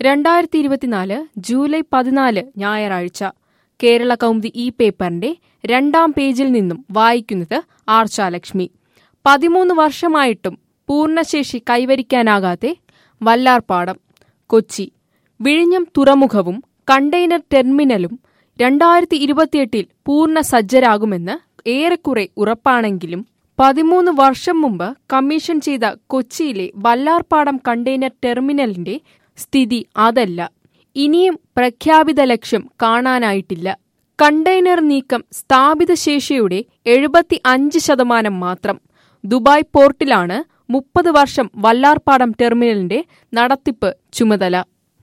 രണ്ടായിരത്തി ഇരുപത്തിനാല് ജൂലൈ പതിനാല് ഞായറാഴ്ച കേരള കൗമുദി ഈ പേപ്പറിന്റെ രണ്ടാം പേജിൽ നിന്നും വായിക്കുന്നത് ആർച്ചാലക്ഷ്മി പതിമൂന്ന് വർഷമായിട്ടും പൂർണ്ണശേഷി കൈവരിക്കാനാകാതെ വല്ലാർപാടം കൊച്ചി വിഴിഞ്ഞം തുറമുഖവും കണ്ടെയ്നർ ടെർമിനലും രണ്ടായിരത്തി ഇരുപത്തിയെട്ടിൽ പൂർണ്ണ സജ്ജരാകുമെന്ന് ഏറെക്കുറെ ഉറപ്പാണെങ്കിലും പതിമൂന്ന് വർഷം മുമ്പ് കമ്മീഷൻ ചെയ്ത കൊച്ചിയിലെ വല്ലാർപാടം കണ്ടെയ്നർ ടെർമിനലിന്റെ സ്ഥിതി അതല്ല ഇനിയും പ്രഖ്യാപിത ലക്ഷ്യം കാണാനായിട്ടില്ല കണ്ടെയ്നർ നീക്കം സ്ഥാപിത ശേഷിയുടെ എഴുപത്തി അഞ്ച് ശതമാനം മാത്രം ദുബായ് പോർട്ടിലാണ് മുപ്പത് വർഷം വല്ലാർപാടം ടെർമിനലിന്റെ നടത്തിപ്പ് ചുമതല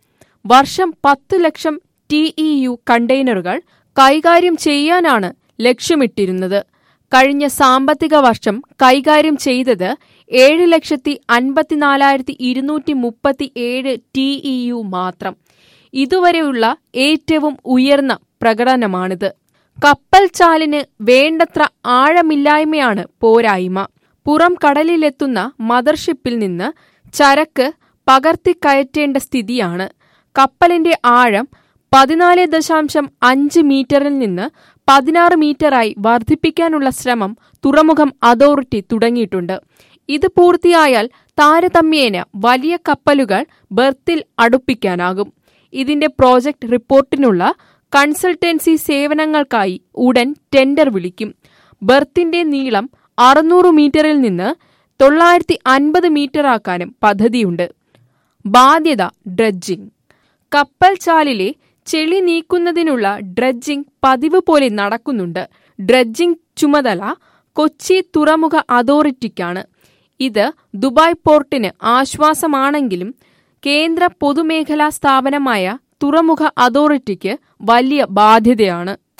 വർഷം പത്ത് ലക്ഷം ടി ഇ യു കണ്ടെയ്നറുകൾ കൈകാര്യം ചെയ്യാനാണ് ലക്ഷ്യമിട്ടിരുന്നത് കഴിഞ്ഞ സാമ്പത്തിക വർഷം കൈകാര്യം ചെയ്തത് ഏഴ് ലക്ഷത്തി അൻപത്തിനാലായിരത്തി ഇരുന്നൂറ്റി മുപ്പത്തി ഏഴ് ടി ഇ യു മാത്രം ഇതുവരെയുള്ള ഏറ്റവും ഉയർന്ന പ്രകടനമാണിത് കപ്പൽ ചാലിന് വേണ്ടത്ര ആഴമില്ലായ്മയാണ് പോരായ്മ പുറം കടലിലെത്തുന്ന മദർഷിപ്പിൽ നിന്ന് ചരക്ക് പകർത്തിക്കയറ്റേണ്ട സ്ഥിതിയാണ് കപ്പലിന്റെ ആഴം പതിനാല് ദശാംശം അഞ്ച് മീറ്ററിൽ നിന്ന് പതിനാറ് മീറ്ററായി വർദ്ധിപ്പിക്കാനുള്ള ശ്രമം തുറമുഖം അതോറിറ്റി തുടങ്ങിയിട്ടുണ്ട് ഇത് പൂർത്തിയായാൽ താരതമ്യേന വലിയ കപ്പലുകൾ ബർത്തിൽ അടുപ്പിക്കാനാകും ഇതിന്റെ പ്രോജക്ട് റിപ്പോർട്ടിനുള്ള കൺസൾട്ടൻസി സേവനങ്ങൾക്കായി ഉടൻ ടെൻഡർ വിളിക്കും ബർത്തിന്റെ നീളം അറുന്നൂറ് മീറ്ററിൽ നിന്ന് തൊള്ളായിരത്തി അൻപത് മീറ്ററാക്കാനും പദ്ധതിയുണ്ട് ബാധ്യത ഡ്രഡ്ജിംഗ് കപ്പൽ ചാലിലെ ചെളി നീക്കുന്നതിനുള്ള ഡ്രഡ്ജിംഗ് പതിവ് പോലെ നടക്കുന്നുണ്ട് ഡ്രഡ്ജിംഗ് ചുമതല കൊച്ചി തുറമുഖ അതോറിറ്റിക്കാണ് ഇത് ദുബായ് പോർട്ടിന് ആശ്വാസമാണെങ്കിലും കേന്ദ്ര പൊതുമേഖലാ സ്ഥാപനമായ തുറമുഖ അതോറിറ്റിക്ക് വലിയ ബാധ്യതയാണ്